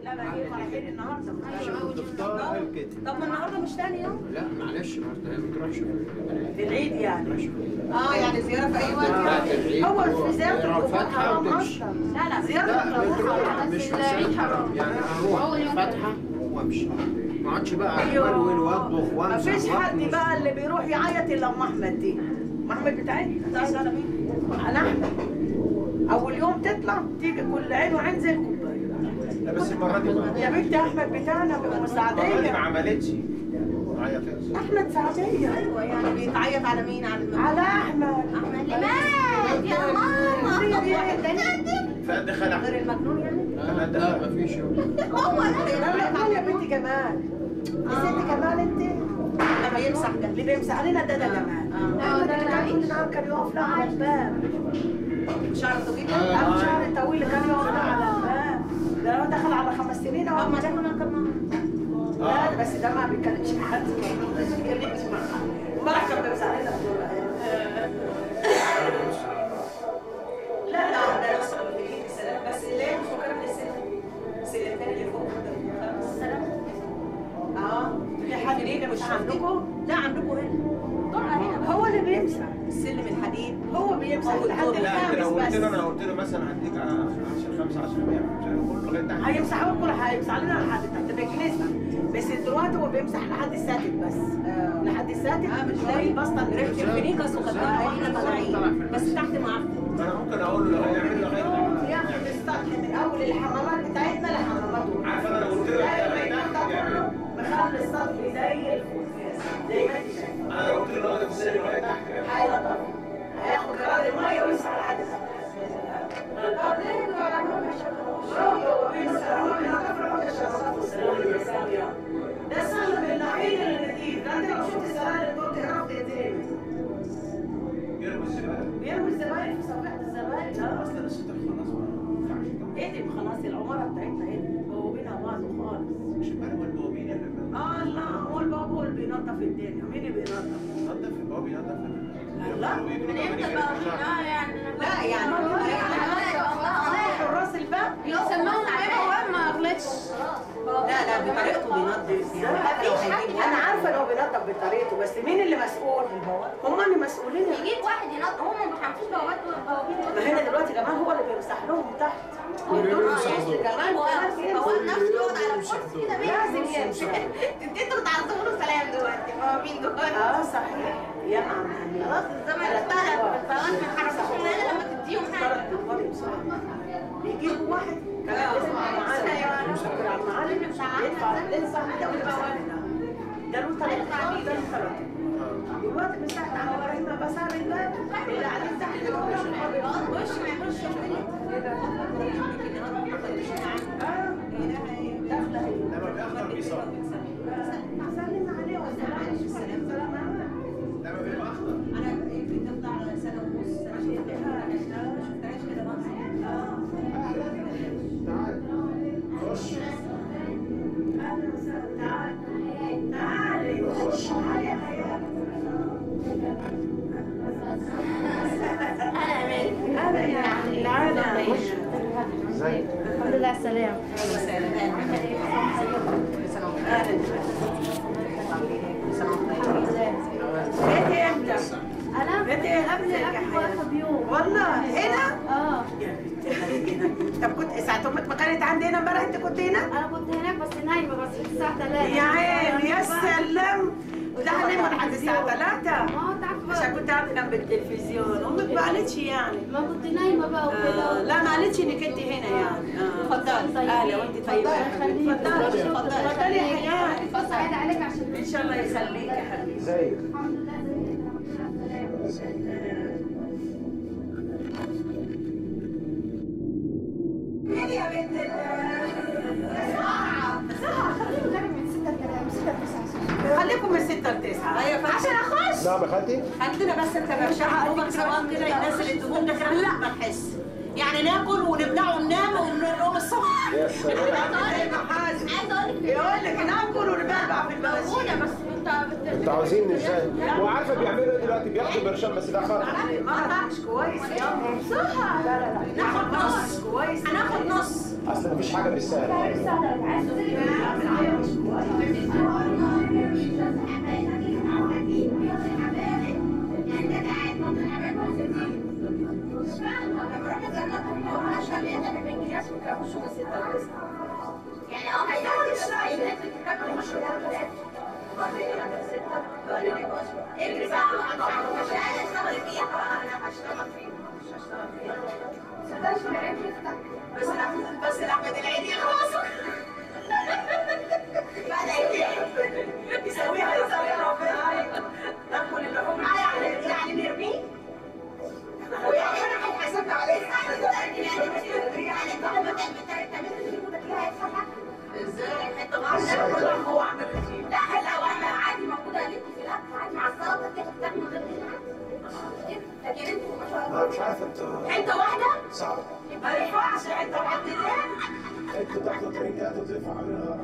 لا ما هي فرحين النهارده الفطار كده طب ما النهارده مش تاني يوم لا معلش النهارده هي ما تروحش في العيد يعني ماشي اه يعني زياره في اي وقت بعد العيد هو في زياره تقرا القبور الفاتحة حرام وتمشي. اصلا لا لا زياره لا القبور بتروح حرام مش في العيد حرام يعني اروح الفاتحه وامشي ما اقعدش بقى اولول واطبخ ما وامسح فيش حد وأكنس. بقى اللي بيروح يعيط الا ام احمد دي ام احمد بتاعي بتاعي على مين؟ على احمد اول يوم تطلع تيجي كل عين وعين زي الكوبايه لا بس المره دي ما يا بنت احمد بتاعنا بيبقى المره دي ما سعديه عملتش عيطت احمد سعديه ايوه يعني بيتعيط على مين على المجنون على احمد احمد لمات يا ماما فقد خلع غير المجنون يعني لا لا ما فيش هو لا لا لا يا بنتي جمال بس انت كمان انت لما يمسح ده اللي بيمسح علينا ده ده جمال احمد اللي كان كل نهار كان يقف له على الباب شعر طويل ابو شعر طويل اللي كان يقف له على الباب ده هو دخل على خمس سنين اهو طب ما ده كنا كمان لا ده بس ده ما بيتكلمش مع حد ما بيتكلمش مع حد امبارح كان بيمسح علينا لا لا ده نفسه السلام بس ليه مش مكرم للسلام السلام الثاني اللي فوق السلام اه في حد يجي مش عندكم لا عندكم هنا طلع هنا هو اللي بيمسح السلم الحديد هو بيمسح لحد لا انت لو الخامس قلت له بس انا قلت له مثلا هديك 10 5 10 مش هيقول لغايه تحت هيمسحوا كل هيمسح لنا لحد تحت بكنسة بس دلوقتي هو بيمسح لحد الساتك بس لحد الساتك اه مش هو لاقي يبسطن ريحه الفينيكس وخدناها واحنا طالعين بس تحت معفن انا ممكن اقول له لغايه يعمل لغايه تحت ياخد السطح من اول الحمامات بتاعتنا لحماماته عارف انا لو قلت له يعني لغايه الميدان تحت ده يعمل كله مخلي السطح زي الفل زي ما انت شايف انا لو قلت له لغايه السلم لغايه تحت هيلطف هياخد قرار الميه ويمسح لحد السطح طب ليه انتوا عملوا مش هو بيمسح هو بينظف له الشرابات والسلالم الساميه ده السلم الوحيد اللي نضيف ده انت لو شفت السلالم دول تعرف تترمي يرمي الزباله بيرمي الزباين في صفيحه الزباين اه اصلا الشتاء خلاص ما ينفعش ايه دي خلاص العماره بتاعتنا ايه دي بوابينها باظوا خالص مش بالك البوابين اللي اه لا هو البابول بينظف الدنيا مين اللي بينظف؟ بنضف البوابي ينضف لا من امتى بقى اه يعني لا يعني حراس الباب يسموهم ايه هو ما غلطش لا لا بطريقته بينظف يعني حتى لو هيجيب انا عارفه ان هو بينظف بطريقته بس مين اللي مسؤول؟ هم اللي مسؤولين يجيب واحد ينظف هم ما بيحطوش بوابات ما هنا دلوقتي كمان هو اللي بيمسح لهم تحت يدول كمان هو نفسه يقعد على الكرسي كده لازم بيمسح يمسح انتوا بتعظموا له سلام دلوقتي بوابين دول اه صحيح يا عم خلاص الزمن اختلف الفوات ما حركوش مننا لما تديهم حاجه بيجيبوا واحد كان اسمه عم علي عم علي يدفع يدفع ده ده له ثلاث عبيد ده له ثلاث دلوقتي من ساعة عم ابراهيم بسار الباب اللي عليه تحت وش ما يعملوش داخلة هي لما بيأخر بيصاب سلم عليه والسلام السلام سلام عليك لما بيبقى اخضر انا يمكن تطلع على سنه ونص سنتين ما شفتهاش كده تعال خش اهلا وسهلا تعال تعالي خش معايا يا حياتي انا امان انا يعني تعالى ازاي الحمد لله على السلامة جيتي امتى؟ أنا جيتي قبل قبل واقفة بيوم والله هنا؟ اه يا بنتي طب كنت ساعة امك ما كانت عندي هنا امبارح انت كنت هنا؟ أنا كنت هناك بس نايمة بس في الساعة 3 يا عيني يا سلام وده هنام لحد الساعة 3 ما هو تعرف عشان بقى كنت قاعدة جنب التلفزيون امك ما قالتش يعني ما كنت نايمة بقى آه وكده لا ما قالتش انك انت هنا يعني آه. اتفضلي اهلا وانت طيبة يا حبيبتي اتفضلي اتفضلي اتفضلي يا حياتي بس عايدة عليك عشان ان شاء الله يخليك يا حبيبي ازيك الحمد لله زي الحمد لله مين يا بنت خليكم من 6 ل 9 ايوه عشان اخش نعم يا خالتي خلينا بس انت برشاحة قلوبك سواء كده الناس اللي تقوم ده كده لا ما نحس يعني ناكل ونبلع وننام ونقوم الصبح يا سلام عايزه اقول لك يقول لك ناكل ونبلع في المواسير موجوده بس انت بت- انتوا عاوزين ازاي؟ وعارفه بيعملوا ايه دلوقتي بياخدوا برشام بس ده خطر ما مش كويس يلا صح لا لا لا ناخد نص كويس هناخد نص اصل مفيش حاجه بالسهل يعني اه هيقعد الشرايين اجري بقى مش انا اشتغل فيها انا هشتغل فيها مش هشتغل فيها بس لا بس لاحمد العيد يخلصوا بعد يسويها يسويها ربنا ناكل اللحوم يعني يعني نرميه ويعني انا هيحاسبنا عليه يعني طالما تعمل اللي بدك اياها هيتفتح ازاي حته واحده هو عمل لا لا واحده عادي موجوده اللي في الاكل عادي مع السلطه كده بتاكل من غير كده لكن انتوا ما شاء الله انا مش عارف انتوا حته واحده صعب ما ينفعش حته واحده انتوا تاخدوا طريقه تضيفوا عليها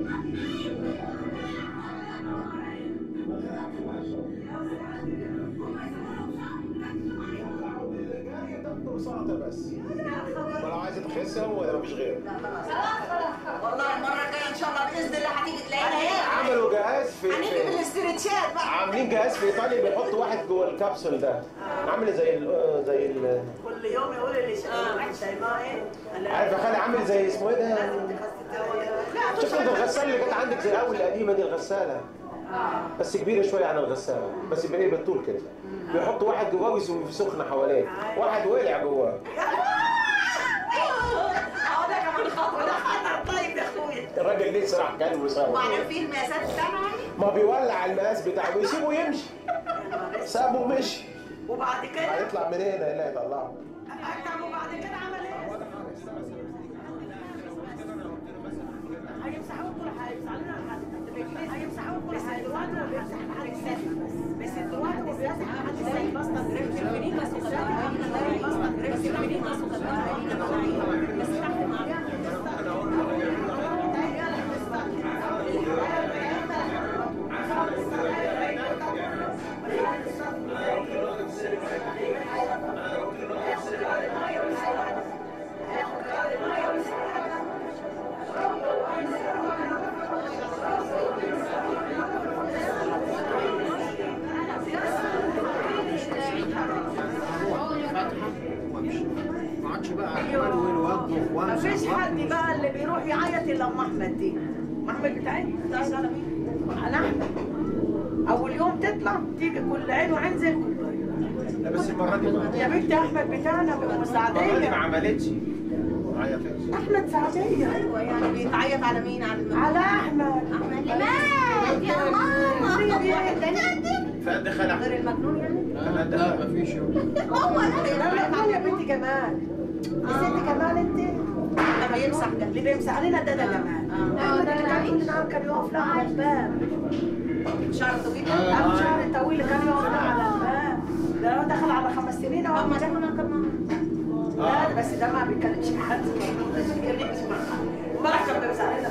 سلطه بس ولو عايزه تخس هو ده مفيش غيره والله المره الجايه ان شاء الله باذن الله هتيجي تلاقينا ايه عملوا جهاز في هنيجي في- بالاسترتشات بقى عاملين جهاز في ايطاليا بيحط واحد جوه الكبسول ده عامل زي ال زي ال كل يوم يقول اللي شايفاه ايه عارف يا خالي عامل زي اسمه ايه ده شفت انت الغساله اللي كانت عندك زي الاول القديمه دي الغساله بس كبيره شويه عن الغساله بس يبقى ايه بالطول كده بيحط واحد جواه ويسوي في سخنه حواليه واحد ولع جواه اه ده كمان خطوه ده خطر طيب يا اخويا الراجل ليه سرح كان وصار وبعدين في المقاسات بتاعنا يعني ما بيولع المقاس بتاعه ويسيبه يمشي سابه ومشي وبعد كده هيطلع منين اللي هيطلعه طب وبعد كده عمل ايه؟ هيمسحوا كل حاجه هيمسحوا لنا هيمسحوا كل حاجه دلوقتي هو بيمسح لحد السادس بس بس دلوقتي هو بيمسح لحد السادس بس تدريب الفينيكس بس تدريب الفينيكس بس تحت فاتحه وامشي ما عادش بقى اولول واطبخ وامسح مفيش حد واكنس. بقى اللي بيروح يعيط الا ام احمد دي ام احمد بتاعتنا بتاعت على مين؟ على احمد اول يوم تطلع تيجي كل عين وعين زي الكوبايه لا بس المره دي ما يا بنت احمد بتاعنا المره دي ما سعديه عملتش ما عيطتش احمد سعديه ايوه يعني بيتعيط على مين على المجنون على احمد مات يا ماما فقد خلع غير المجنون يعني لا لا مفيش هو لا لا مين يا بنتي جمال بس انت كمال انت لما يمسح ده اللي بيمسح علينا ده ده جمال احمد اللي كان كل نهار كان يقف له على الباب شعر طويل ابو شعر طويل كان يقف له على الباب ده هو دخل على خمس سنين طب اهو ما ده كنا كمان لا ده بس ده ما بيتكلمش مع حد ما بيتكلمش مع حد امبارح كان بيمسح علينا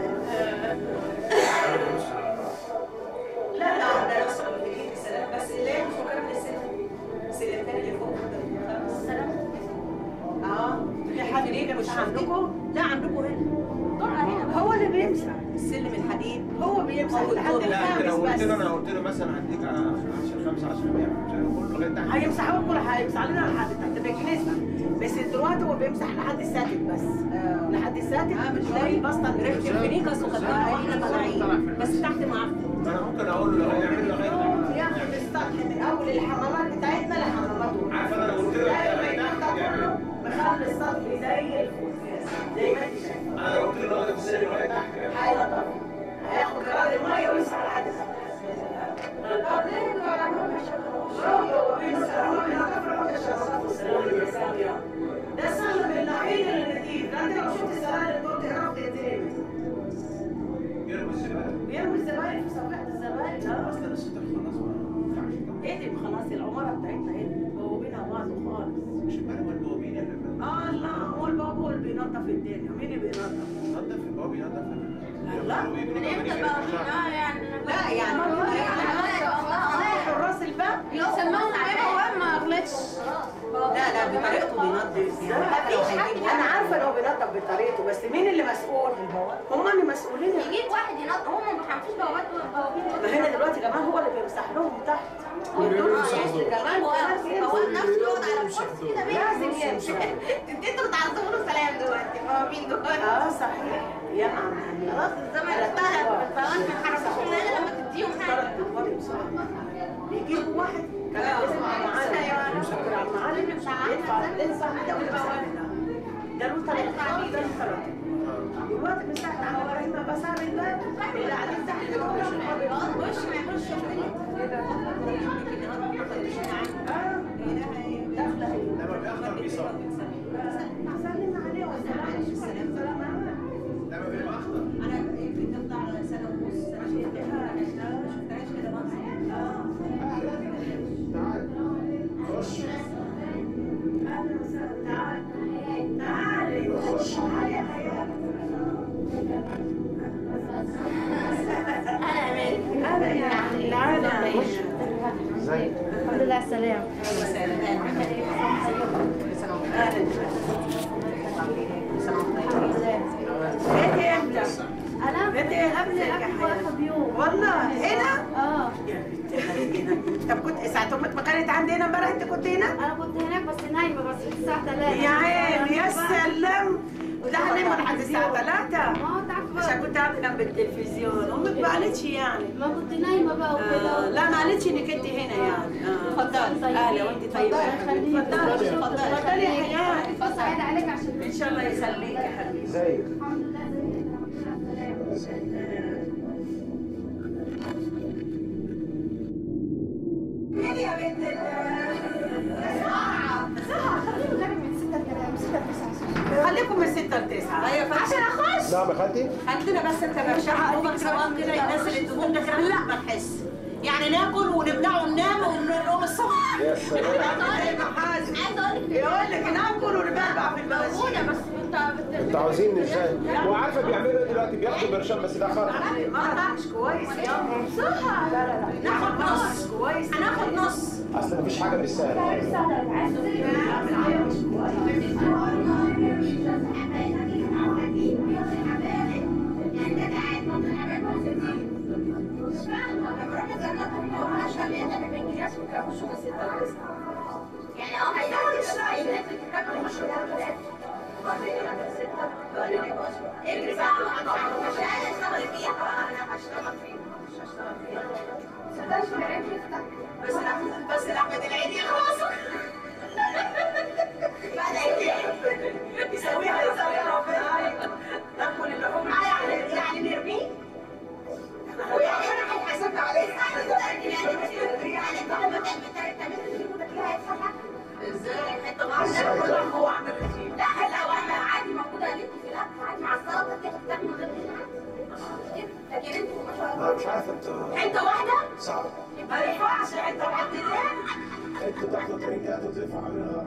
لا لا ده نفس السلام بس اللي هي مش مكرر السلام السلام الثاني اللي فوق السلام اه في حد يجي مش عندكم لا عندكم هنا طلع هنا هو اللي بيمسح السلم الحديد هو بيمسح هو لحد الدور. لا انت الخامس لو قلت له بس انا قلت له مثلا هديك 10 15 مش هيقول لغايه تحت هيمسحوا كل حاجه هيمسح لنا لحد تحت بالكنيسه بس دلوقتي هو بيمسح لحد الساتك بس لحد الساتك اه مش تلاقي بسطه ريحه الفينيكس وخدناها واحنا طالعين بس تحت معفن انا ممكن اقول له لغايه يعمل لغايه تحت ياخد السطح من اول الحمامات بتاعتنا لحماماته عارف انا لو قلت له لغايه تحت يعمل مخلي السطح زي الفل زي ما انت شايف انا لو قلت له لغايه السلم لغايه تحت يعمل ايوه طبعا هياخد قرار الميه ويمسح لحد طب ليه انتوا عملوا مش هو بيمسح هو بينظف الشرابات والسلالم يا سامية ده السلم الوحيد اللي نضيف ده انت لو شفت السلالم دول تعرف تترمي يرمي الزباله بيرمي الزباين في صفيحه الزباين انا اصلا الشتا خلاص ما ينفعش ايه دي خلاص العماره بتاعتنا ايه دي بوابينها باظ خالص مش بالي والبوابين اللي اه لا هو الباب هو اللي بينظف الدنيا مين اللي بينظف؟ نضف الباب ينضف لا من امتى بقى اه يعني لا يعني حراس الباب يسموهم ايه وين ما غلطش لا لا بطريقته بينظف يعني حتى لو هيجيب انا عارفه ان هو بينظف بطريقته بس مين اللي مسؤول؟ هم اللي مسؤولين يجيب واحد ينظف هم ما بيحطوش بوابات ما هنا دلوقتي كمان هو اللي بيمسح لهم تحت يدوا كمان هو نفسه يقعد على الكرسي كده لازم بيمسح يمسح انتوا بتعرفوا له سلام دلوقتي بوابين دول اه صحيح يا عم خلاص الزمن اختلف فوانت ما تحركوش من هنا لما تديهم حاجه بيجيبوا واحد كمان اسمه عم علي عم علي يدفع يدفع ده ده له ثلاث عميل ده له ثلاثة دلوقتي من ساعة عم ابراهيم بسار الباب اللي عليه تحت الكرة وش ما يعملوش داخلة هي لما بيأخر بيصاب سلم عليه والسلام السلام سلام عليك لما بيبقى أخطر انا يمكن تطلع على سنه ونص سنتين ما شفتهاش كده تعال خش أهلا وسهلا تعال تعالي خش تعالي يا حياة انا امان أنا يعني تعالى ازيك الحمد لله على السلامة جيتي امتى؟ أنا جيتي قبل قبل واقفة بيوم والله هنا؟ اه يا بنتي خليكي هنا طب كنت ساعة امك ما كانت عندي هنا امبارح انت كنت هنا؟ أنا كنت هناك بس نايمة بس في الساعة 3 يا عين يا سلام ده هنام لحد الساعة 3 ما هو تعرف عشان بقى كنت قاعدة جنب التلفزيون امك ما قالتش يعني ما كنت نايمة بقى آه وكده لا ما قالتش انك انت هنا يعني آه. اتفضلي اهلا وانت طيبة يا حبيبتي اتفضلي اتفضلي يا حياة بس عايدة عليك عشان ان شاء الله يخليك يا حبيبي ازيك مين يا بنت خليكم من 6 ل 9 ايوه عشان اخش نعم يا خالتي عندنا بس انت برشاحة دوبك سواء كده ينزل الدهون ده كده لا ما نحس يعني ناكل ونبلع وننام ونقوم الصبح يا سلام عايزه اقول لك يقول لك ناكل ونبلع في الموجودة موجوده بس انت بت- انتوا عاوزين ازاي؟ وعارفه بيعملوا ايه دلوقتي بياخدوا برشام بس ده خطر ما مش كويس يا صح لا لا لا ناخد نص كويس هناخد نص اصل مفيش حاجه بالسهل يعني اه هيعمل اجري بقى مش عايز اشتغل فيها انا هشتغل فيها مش هشتغل فيها بس لحمة بس لحمة العيد يخلصوا بعد يسويها يسويها ربنا ناكل اللحوم يعني يعني نرميه ويعني انا هيحاسبنا عليه يعني يعني انت لما تعمل لي كده هيتفتح ازاي حته واحده هو عامل رجيم لا لو انا عادي موجوده قالت في الاكل عادي مع السلطه كده بتاكل من غير كده عادي لكن انتوا ما شاء الله انا مش عارف انتوا حته واحده صعب ما ينفعش انت وحدتين انتوا تاخدوا ترنجات وتدفعوا عليها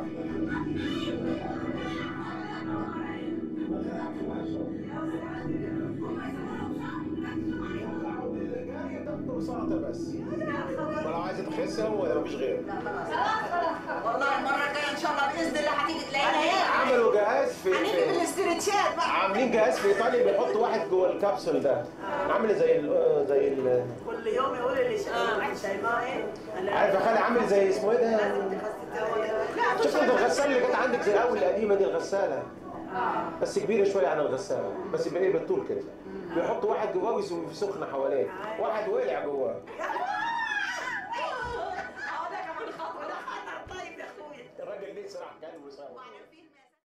سلطه بس ولو عايزه تخس هو مفيش غيره والله المره الجايه ان شاء الله باذن الله هتيجي تلاقينا ايه عملوا جهاز في, هنيجي في بالاسترتشات بقى عاملين جهاز في ايطاليا بيحط واحد جوه الكبسول ده عامل زي ال زي ال كل يوم يقول اللي شايفاه ايه عارف يا خالي عامل زي اسمه ايه ده شفت انت الغساله اللي كانت عندك زي الاول القديمه دي الغساله بس كبيره شويه عن الغساله بس بايه بالطول كده بيحط واحد جواه ويسوي في سخنه حواليه واحد ولع جواه هو ده كمان خطوه ده خطر طيب يا اخويا الراجل ليه صراحه كان وصار واحنا فيها